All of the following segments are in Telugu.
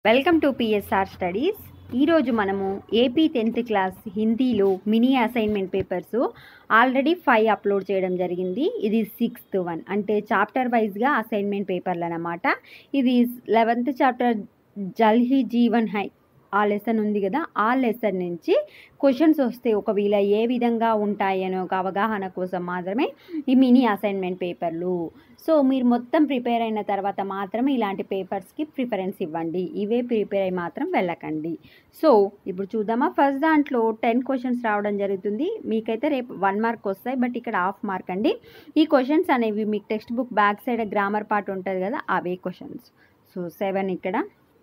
వెల్కమ్ టు పిఎస్ఆర్ స్టడీస్ ఈరోజు మనము ఏపీ టెన్త్ క్లాస్ హిందీలో mini assignment papers already five upload చేయడం జరిగింది ఇది సిక్స్త్ వన్ అంటే చాప్టర్ వైజ్గా అసైన్మెంట్ పేపర్లు అన్నమాట ఇది లెవెంత్ చాప్టర్ జల్ హీ జీవన్ హై ఆ లెసన్ ఉంది కదా ఆ లెసన్ నుంచి క్వశ్చన్స్ వస్తే ఒకవేళ ఏ విధంగా ఉంటాయి అనే ఒక అవగాహన కోసం మాత్రమే ఈ మినీ అసైన్మెంట్ పేపర్లు సో మీరు మొత్తం ప్రిపేర్ అయిన తర్వాత మాత్రమే ఇలాంటి పేపర్స్కి ప్రిఫరెన్స్ ఇవ్వండి ఇవే ప్రిపేర్ అయి మాత్రం వెళ్ళకండి సో ఇప్పుడు చూద్దామా ఫస్ట్ దాంట్లో టెన్ క్వశ్చన్స్ రావడం జరుగుతుంది మీకైతే రేపు వన్ మార్క్ వస్తాయి బట్ ఇక్కడ హాఫ్ మార్క్ అండి ఈ క్వశ్చన్స్ అనేవి మీకు text book back side grammar part ఉంటుంది కదా అవే క్వశ్చన్స్ సో సెవెన్ ఇక్కడ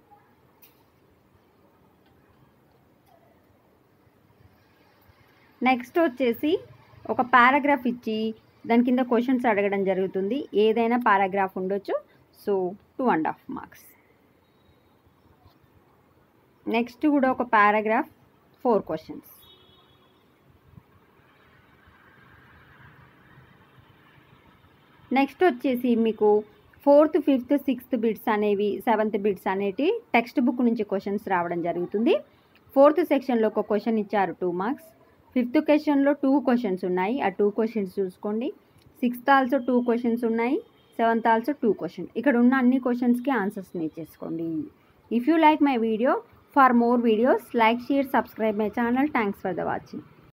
నెక్స్ట్ వచ్చేసి ఒక పారాగ్రాఫ్ ఇచ్చి దాని కింద క్వశ్చన్స్ అడగడం జరుగుతుంది ఏదైనా పారాగ్రాఫ్ ఉండొచ్చు so two and half marks next కూడా ఒక పారాగ్రాఫ్ ఫోర్ క్వశ్చన్స్ నెక్స్ట్ వచ్చేసి మీకు ఫోర్త్ ఫిఫ్త్ సిక్స్త్ బిట్స్ అనేవి సెవెంత్ బిట్స్ అనేవి టెక్స్ట్ బుక్ నుంచి క్వశ్చన్స్ రావడం జరుగుతుంది ఫోర్త్ సెక్షన్లో ఒక క్వశ్చన్ ఇచ్చారు టూ మార్క్స్ ఫిఫ్త్ క్వశ్చన్లో టూ క్వశ్చన్స్ ఉన్నాయి ఆ టూ క్వశ్చన్స్ చూసుకోండి సిక్స్త్ ఆల్సో టూ క్వశ్చన్స్ ఉన్నాయి సెవెంత్ ఆల్సో టూ క్వశ్చన్ ఇక్కడ ఉన్న అన్ని క్వశ్చన్స్కి ఆన్సర్స్ని ఇచ్చేసుకోండి if you like my video for more videos like share subscribe my channel thanks for the watching